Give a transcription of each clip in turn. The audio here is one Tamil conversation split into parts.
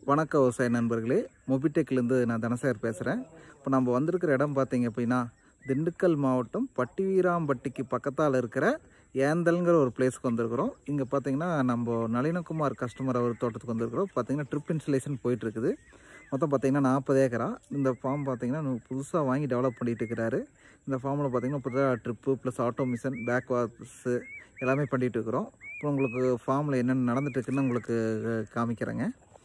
வணக்கம் விவசாய நண்பர்களே மொபிடெக்லேருந்து நான் தனசேகர் பேசுகிறேன் இப்போ நம்ம வந்திருக்கிற இடம் பார்த்தீங்க அப்படின்னா திண்டுக்கல் மாவட்டம் பட்டிவீராம்பட்டிக்கு பக்கத்தால் இருக்கிற ஏந்தல்ங்கிற ஒரு பிளேஸ்க்கு வந்திருக்கிறோம் இங்கே பார்த்தீங்கன்னா நம்ம நளினகுமார் கஸ்டமர் அவர் தோட்டத்துக்கு வந்திருக்கிறோம் பார்த்தீங்கன்னா ட்ரிப் இன்ஸ்டலேஷன் போயிட்டுருக்குது மொத்தம் பார்த்தீங்கன்னா நாற்பது ஏக்கரா இந்த ஃபார்ம் பார்த்தீங்கன்னா புதுசாக வாங்கி டெவலப் பண்ணிட்டு இருக்கிறாரு இந்த ஃபார்மில் பார்த்தீங்கன்னா புதுசாக drip plus automation back wash எல்லாமே பண்ணிகிட்டு இருக்கிறோம் அப்புறம் உங்களுக்கு ஃபார்மில் என்னென்ன நடந்துட்டு இருக்குன்னு உங்களுக்கு அஹ், காமிக்கிறேங்க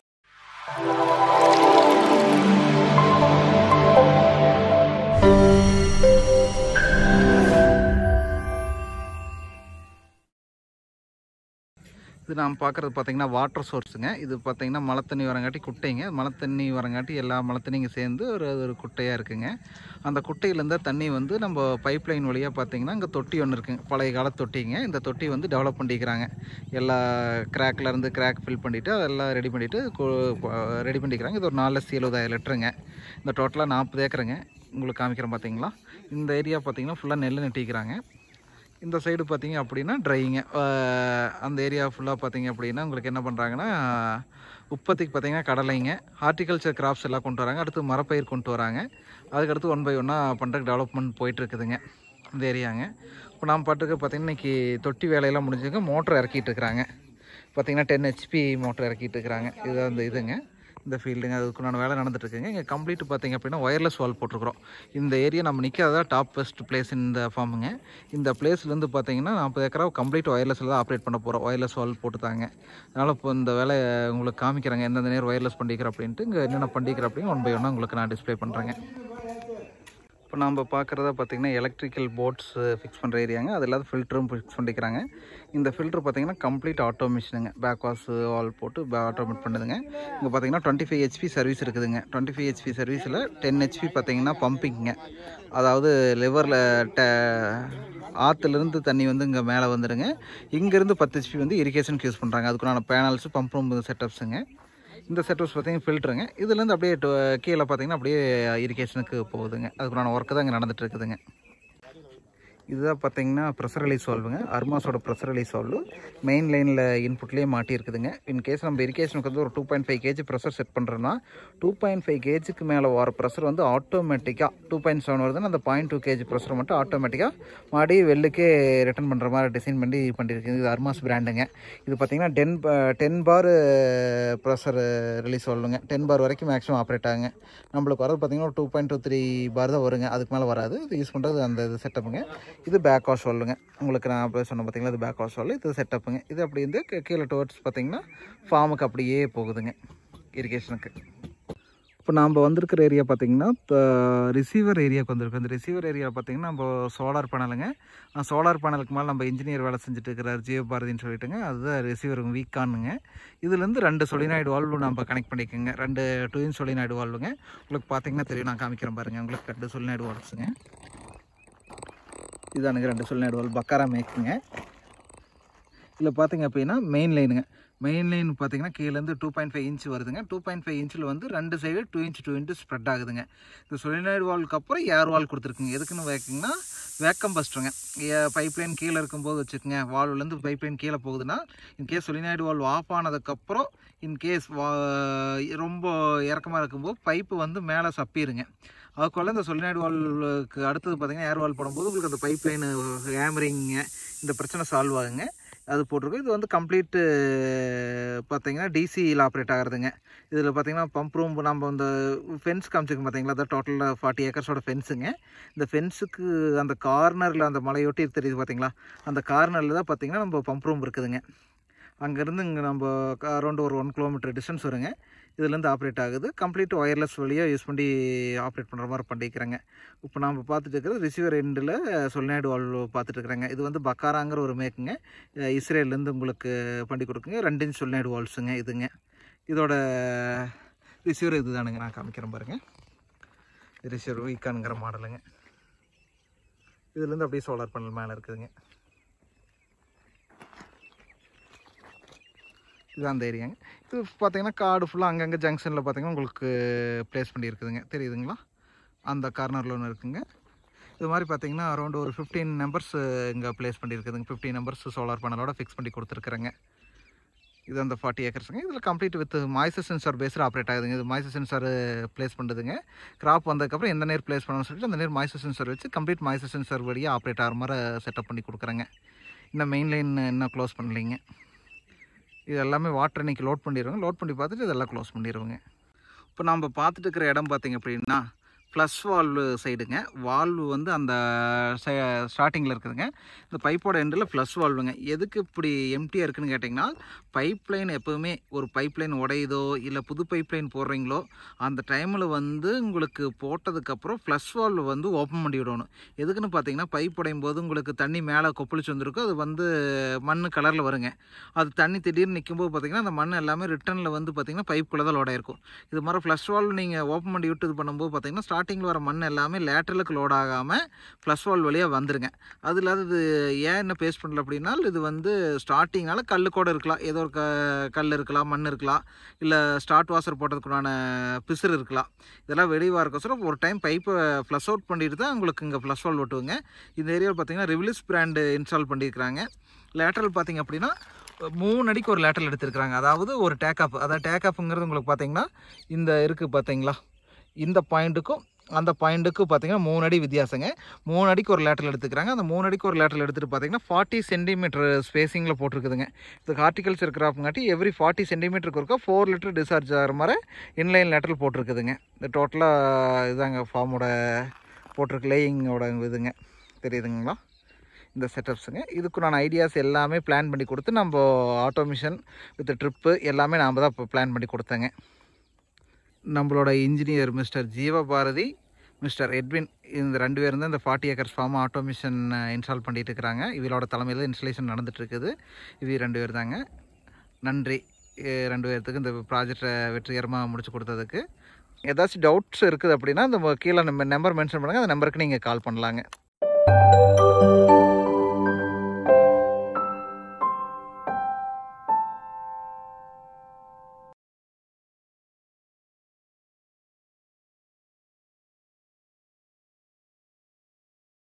இது நாம் பார்க்குறது பார்த்தீங்கன்னா வாட்டர் சோர்ஸுங்க இது பார்த்தீங்கன்னா மழை தண்ணி வரங்காட்டி குட்டைங்க மழை தண்ணி வரங்காட்டி எல்லா மழை தண்ணிங்க சேர்ந்து ஒரு ஒரு குட்டையாக இருக்குங்க அந்த குட்டையிலேருந்து தண்ணி வந்து நம்ம பைப் லைன் வழியாக பார்த்தீங்கன்னா இங்கே தொட்டி ஒன்று இருக்குங்க பழைய கால தொட்டிங்க இந்த தொட்டி வந்து டெவலப் பண்ணிக்கிறாங்க எல்லா crackல இருந்து கிராக் ஃபில் பண்ணிவிட்டு அதெல்லாம் ரெடி பண்ணிவிட்டு ரெடி பண்ணிக்கிறாங்க இது ஒரு நாலு லட்சத்தி எழுபதாயிரம் லிட்டருங்க இந்த டோட்டலாக நாற்பது ஏக்கருங்க உங்களுக்கு காமிக்கிறேன் பார்த்தீங்களா இந்த ஏரியா பார்த்தீங்கன்னா ஃபுல்லாக நெல் நட்டிக்கிறாங்க இந்த சைடு பார்த்தீங்க அப்படின்னா ட்ரையிங்க அந்த ஏரியா ஃபுல்லாக பார்த்தீங்க அப்படின்னா உங்களுக்கு என்ன பண்ணுறாங்கன்னா உற்பத்திக்கு பார்த்தீங்கன்னா கடலைங்க ஹார்டிகல்ச்சர் கிராப்ஸ் எல்லாம் கொண்டு வராங்க அடுத்து மரப்பயிர் கொண்டு வராங்க அதுக்கடுத்து ஒன் பை ஒன்னாக பண்ணுறதுக்கு டெவலப்மெண்ட் போயிட்டுருக்குதுங்க இந்த ஏரியாங்க இப்போ நாம் பாட்டுக்கு பார்த்தீங்கன்னா இன்றைக்கி தொட்டி வேலையெல்லாம் முடிஞ்சுங்க மோட்டர் இறக்கிட்டு இருக்கிறாங்க பார்த்தீங்கன்னா டென் ஹெச்பி மோட்டர் இறக்கிட்டு இருக்கிறாங்க இது அந்த இதுங்க இந்த ஃபீல்டுங்க அதுக்குண்டான வேலை நடந்துட்டு இருக்குங்க இங்கே கம்ப்ளீட் பார்த்தீங்க அப்படின்னா ஒயர்லெஸ் வால் போட்டிருக்கிறோம் இந்த ஏரியா நம்ம நிற்காதா டாப் பெஸ்ட் பிளேஸ் இந்த ஃபார்முங்க இந்த பிளேஸ்லேருந்து பார்த்தீங்கன்னா நாற்பது ஏக்கரா கம்ப்ளீட் ஒயர்லெஸில் தான் ஆப்ரேட் பண்ண போகிறோம் ஒயர்லெஸ் வால் போட்டுத்தாங்க அதனால் இப்போ இந்த வேலை உங்களுக்கு காமிக்கிறாங்க எந்தெந்த நேரம் ஒயர்லெஸ் பண்ணிக்கிறோம் அப்படின்ட்டு இங்கே என்னென்ன பண்ணிக்கிறோம் அப்படின்னு ஒன் பை ஒன்னாக உங்களுக்கு நான் டிஸ்ப்ளே பண்ணுறேங்க இப்போ நம்ம பார்க்குறத பார்த்தீங்கன்னா எலக்ட்ரிக்கல் போர்ட்ஸ் ஃபிக்ஸ் பண்ணுற ஏரியாங்க அது இல்லாத ஃபில்டரும் ஃபிக்ஸ் பண்ணிக்கிறாங்க இந்த ஃபில்டர் பார்த்தீங்கன்னா கம்ப்ளீட் ஆட்டோமேஷனுங்க பேக் வாஷ் ஆல் போட்டு ஆட்டோமேட் பண்ணுதுங்க இங்கே பார்த்தீங்கன்னா டுவெண்ட்டி ஃபைவ் ஹெச்பி சர்வீஸ் இருக்குதுங்க டுவெண்ட்டி ஃபைவ் ஹெச்பி சர்வீஸில் டென் ஹெச்பி பார்த்தீங்கன்னா பம்பிங்க அதாவது லிவரில் ட ஆற்றுலேருந்து தண்ணி வந்து இங்கே மேலே வந்துடுங்க இங்கேருந்து பத்து ஹெச்பி வந்து இரிகேஷனுக்கு யூஸ் பண்ணுறாங்க அதுக்குண்டான பேனல்ஸு பம்ப் ரூம் செட்டப்ஸுங்க இந்த செட்டப்ஸ் பார்த்தீங்கன்னா ஃபில்ட்ருங்க இதுலேருந்து அப்படியே டு- கீழே பார்த்தீங்கன்னா அப்படியே இரிகேஷனுக்கு போகுதுங்க அதுக்குண்டான ஒர்க்கு தான் இங்கே நடந்துட்டு இருக்குதுங்க இதுதான் பார்த்தீங்கன்னா ப்ரெஷர் ரிலீஸ் வால்வுங்க அர்மாஸோட ப்ரெஷர் ரிலீஸ் வால்வு மெயின் லைனில் இன்புட்லேயே மாட்டி இருக்குதுங்க இன் கேஸ் நம்ம இரிகேஷனுக்கு வந்து ஒரு two point five KG pressure set பண்ணுறோன்னா டூ பாயிண்ட் ஃபைவ் கேஜிக்கு மேலே வர ப்ரெஷர் வந்து ஆட்டோமேட்டிக்காக டூ பாயிண்ட் செவன் வருதுன்னா அந்த பாயிண்ட் டூ கேஜி ப்ரெஷர் மட்டும் ஆட்டோமேட்டிக்காக மாடி வெள்ளுக்கே ரிட்டர்ன் பண்ணுற மாதிரி டிசைன் பண்ணி பண்ணியிருக்கு இது அர்மாஸ் பிராண்டுங்க இது பார்த்தீங்கன்னா ten ten bar pressure release வால்வுங்க டென் பார் வரைக்கும் மேக்ஸிமம் ஆப்ரேட் ஆகுங்க நம்மளுக்கு வரது பார்த்தீங்கன்னா ஒரு two point two three bar தான் வருங்க அதுக்கு மேலே வராது இது யூஸ் பண்ணுறது அந்த இது செட்டப்புங்க இது பேக் வாஷ் வால்வுங்க உங்களுக்கு நான் அப்போ சொன்ன பார்த்தீங்களா இது பேக் வாஷ் வால் இது செட்டப்புங்க இது அப்படி வந்து கீ- கீழே டுவர்ட்ஸ் பார்த்தீங்கன்னா ஃபார்முக்கு அப்படியே போகுதுங்க இரிகேஷனுக்கு இப்போ நாம் வந்திருக்கிற ஏரியா பார்த்தீங்கன்னா ரிசீவர் ஏரியாவுக்கு வந்திருக்கோம் இந்த ரிசீவர் ஏரியா பார்த்தீங்கன்னா நம்ம சோலார் பேனலுங்க சோலார் பேனலுக்கு மேலே நம்ம இன்ஜினியர் வேலை செஞ்சுட்டு இருக்கிறார் ஜியோ பாரதின்னு சொல்லிட்டுங்க அதுதான் ரிசீவர் வீக்கானுங்க இதுலேருந்து ரெண்டு சொலினாய்டு வால்வு நம்ம கனெக்ட் பண்ணிக்கோங்க ரெண்டு டூ இன்ச் சொலினாய்டு வால்வுங்க உங்களுக்கு பார்த்தீங்கன்னா தெரியும் நான் காமிக்கிறேன் பாருங்கள் உங்களுக்கு ரெண்டு சொலினாய்டு வால்வ்ஸுங்க இதானுங்க ரெண்டு சொலினாய்டு வால்வ் பக்காரா மேக்குங்க இதில் பார்த்தீங்க அப்படின்னா மெயின் லைனுங்க மெயின் லைன் பார்த்தீங்கன்னா கீழேருந்து டூ பாயிண்ட் ஃபைவ் இன்ச் வருதுங்க டூ பாயிண்ட் ஃபைவ் இன்ச்சில் வந்து ரெண்டு side two inch two inch spread ஆகுதுங்க இந்த சொலினாய்டு வால்வுக்கு அப்புறம் ஏர் வால் கொடுத்துருக்குங்க எதுக்குன்னு வேக்கிங்கன்னா வேக்கம் பஸ்ட்டுங்க பைப் லைன் கீழே இருக்கும்போது வச்சுக்கோங்க வால்வ்லேருந்து பைப் லைன் கீழே போகுதுன்னா இன்கேஸ் சொலினாய்டு வால்வ் ஆஃப் ஆனதுக்கப்புறம் இன்கேஸ் வா ரொம்ப இறக்கமாக இருக்கும்போது பைப்பு வந்து மேலே சப்பிடுங்க அதுக்குள்ள இந்த சொலினாய்டு வால்வுக்கு அடுத்தது பார்த்தீங்கன்னா ஏர் வால் போடும்போது உங்களுக்கு அந்த பைப் லைனு ஹேமரிங்க இந்த பிரச்சனை சால்வ் ஆகுங்க அது போட்டிருக்கோம் இது வந்து கம்ப்ளீட்டு பார்த்தீங்கன்னா டிசியில் ஆப்ரேட் ஆகுறதுங்க இதில் பார்த்தீங்கன்னா பம்ப் ரூம் நம்ம இந்த ஃபென்ஸ் காமிச்சிருக்கோம் பார்த்தீங்களா அதான் டோட்டலாக ஃபார்ட்டி ஏக்கர்ஸோட ஃபென்ஸுங்க இந்த ஃபென்ஸுக்கு அந்த கார்னரில் அந்த மலையொட்டி தெரியுது பார்த்தீங்களா அந்த கார்னரில் தான் பார்த்தீங்கன்னா நம்ம பம்ப் ரூம் இருக்குதுங்க அங்கேருந்து இங்கே நம்ம அரௌண்ட் ஒரு ஒன் கிலோமீட்டர் டிஸ்டன்ஸ் வருங்க இதுலேருந்து ஆப்ரேட் ஆகுது கம்ப்ளீட் ஒயர்லெஸ் வழியாக யூஸ் பண்ணி ஆப்ரேட் பண்ணுற மாதிரி பண்ணிக்கிறேங்க இப்போ நம்ம பார்த்துட்டு இருக்கிறது ரிசீவர் எண்டில் சொலினாய்டு வால் பார்த்துட்டு இருக்கிறேங்க இது வந்து பக்காராங்கிற ஒரு மேக்குங்க அஹ் இஸ்ரேல்லேருந்து உங்களுக்கு பண்ணி கொடுக்குங்க ரெண்டு இன்ச் சொலினாய்டு வால்ஸுங்க இதுங்க இதோட ரிசீவர் இது தானுங்க நான் காமிக்கிறேன் பாருங்கள் ரிசீவர் வீக்கானுங்கிற மாடலுங்க இதுலேருந்து அப்படியே சோலார் பேனல் மேலே இருக்குதுங்க இது அந்த ஏரியாங்க இது பார்த்தீங்கன்னா காடு ஃபுல்லாக அங்கங்கே ஜங்ஷனில் பார்த்தீங்கன்னா உங்களுக்கு ப்ளேஸ் பண்ணியிருக்குதுங்க தெரியுதுங்களா அந்த கார்னரில் ஒன்று இருக்குங்க இது மாதிரி பார்த்தீங்கன்னா அரௌண்ட் ஒரு ஃபிஃப்டீன் நம்பர்ஸ் இங்கே ப்ளேஸ் பண்ணியிருக்குதுங்க ஃபிஃப்டீன் நம்பர்ஸ் சோலார் பேனலோட ஃபிக்ஸ் பண்ணி கொடுத்துருக்குறேங்க இது அந்த ஃபார்ட்டி ஏக்கர்ஸுங்க இதில் கம்ப்ளீட் வித் மாய்ஸர் சென்சார் பேஸில் ஆப்ரேட் ஆகுதுங்க இது மாய்ஸர் சென்சார் ப்ளேஸ் பண்ணுறதுங்க கிராப் வந்ததுக்கப்புறம் எந்த நேர் ப்ளேஸ் பண்ணணும்னு சொல்லிட்டு அந்த நேர் மாய்ஸர் சென்சார் வச்சு கம்ப்ளீட் மாய்ஸர் சென்சார் வழியாக ஆப்ரேட் ஆகிற மாதிரி செட்டப் பண்ணி கொடுக்குறேங்க இன்னும் மெயின் லைன் இன்னும் க்ளோஸ் பண்ணலைங்க இது எல்லாமே வாட்டர் இன்னைக்கு லோட் பண்ணிடுவோங்க லோட் பண்ணி பார்த்துட்டு இதெல்லாம் க்ளோஸ் பண்ணிடுவோங்க இப்போ நம்ம பார்த்துட்டு இருக்கிற இடம் பார்த்திங்க அப்படின்னா ப்ளஸ் வால்வு சைடுங்க வால்வு வந்து அந்த ஸ்டார்டிங்கில் இருக்குதுங்க இந்த பைப்போட எண்டில் ப்ளஸ் வால்வுங்க எதுக்கு இப்படி எம்டியாக இருக்குன்னு கேட்டிங்கன்னா பைப் லைன் எப்போவுமே ஒரு பைப் லைன் உடையுதோ இல்லை புது பைப் லைன் போடுறீங்களோ அந்த டைமில் வந்து உங்களுக்கு போட்டதுக்கப்புறம் ப்ளஸ் வால்வு வந்து ஓப்பன் பண்ணி விடணும் எதுக்குன்னு பார்த்தீங்கன்னா பைப் உடையும் போது உங்களுக்கு தண்ணி மேலே கொப்பளிச்சு வந்திருக்கும் அது வந்து மண் கலரில் வருங்க அது தண்ணி திடீர்னு நிற்கும்போது பார்த்தீங்கன்னா அந்த மண் எல்லாமே ரிட்டர்னில் வந்து பார்த்தீங்கன்னா பைப்புக்குள்ளே தான் லோட் ஆயிருக்கும் இது மாதிரி ஃப்ளஷ் வால்வ் நீங்கள் ஓப்பன் பண்ணி விட்டு இது பண்ணும்போது பார்த்தீங்கன்னா ஸ்டார்டிங்கில் வர மண் எல்லாமே லேட்டரலுக்கு லோட் ஆகாமல் ஃப்ளஷ் வால்வ் வழியாக வந்துருங்க அது இல்லாத இது ஏன் என்ன பேஸ் பண்ணல அப்படின்னா இது வந்து ஸ்டார்டிங்னால கல் கூட இருக்கலாம் ஏதோ ஒரு க கல் இருக்கலாம் மண் இருக்கலாம் இல்லை ஸ்டார்ட் வாஷர் போட்டதுக்குண்டான பிசுறு இருக்கலாம் இதெல்லாம் வெளியே இருக்கோசரம் ஒரு டைம் பைப்பை ஃப்ளஷ் அவுட் பண்ணிட்டு தான் உங்களுக்கு இங்கே ஃப்ளஷ் வால்வ் ஓட்டுவோங்க இந்த ஏரியாவில் பார்த்தீங்கன்னா ரிவிலிஸ் பிராண்டு இன்ஸ்டால் பண்ணியிருக்கிறாங்க லேட்டரல் பார்த்தீங்க அப்படின்னா மூணு அடிக்கு ஒரு லேட்டரல் எடுத்திருக்கிறாங்க அதாவது ஒரு டேக்அப் அதாவது டேக்அப்புங்கிறது உங்களுக்கு பார்த்தீங்கன்னா இந்த இருக்குது பார்த்தீங்களா இந்த பாயிண்ட்டுக்கும் அந்த பாயிண்ட்டுக்கு பார்த்தீங்கன்னா மூணு அடி வித்தியாசங்க மூணு அடிக்கு ஒரு லேட்டரல் எடுத்துக்கிறாங்க அந்த மூணு அடிக்கு ஒரு லேட்டரல் எடுத்துகிட்டு பார்த்தீங்கன்னா ஃபார்ட்டி சென்டிமீட்டர் ஸ்பேசிங்கில் போட்டிருக்குதுங்க இது ஹார்டிகல்ச்சர் கிராஃப்ங்காட்டி எவ்ரி ஃபார்ட்டி சென்டிமீட்டருக்கு ஒருக்கா ஃபோர் லிட்டர் டிஸ்சார்ஜ் ஆகிற மாதிரி இன்லைன் லேட்டரல் போட்டிருக்குதுங்க இந்த டோட்டலாக இதாங்க ஃபார்மோட போட்டிருக்கு லேயிங்கோட இதுங்க தெரியுதுங்களா இந்த செட்டப்ஸுங்க இதுக்கு நான் ஐடியாஸ் எல்லாமே பிளான் பண்ணி கொடுத்து நம்ம ஆட்டோமிஷன் வித் ட்ரிப்பு எல்லாமே நாம் தான் இப்போ பிளான் பண்ணி கொடுத்தேங்க நம்மளோட engineer mister Jeevabharathi mister Edwin இந்த ரெண்டு பேரும் தான் இந்த forty acres farm automation install பண்ணிட்டு இருக்கிறாங்க இவரோட தலைமையில் இன்ஸ்டலேஷன் நடந்துட்டு இருக்குது இவங்க ரெண்டு பேர் தாங்க நன்றி இ- ரெண்டு பேர்த்துக்கு இந்த ப்ராஜெக்டை வெற்றிகரமாக முடிச்சு கொடுத்ததுக்கு ஏதாச்சும் டவுட்ஸ் இருக்குது அப்படின்னா இந்த கீழே நம்ம நம்பர் மென்ஷன் பண்ணுங்கள் அந்த நம்பருக்கு நீங்கள் கால் பண்ணலாங்க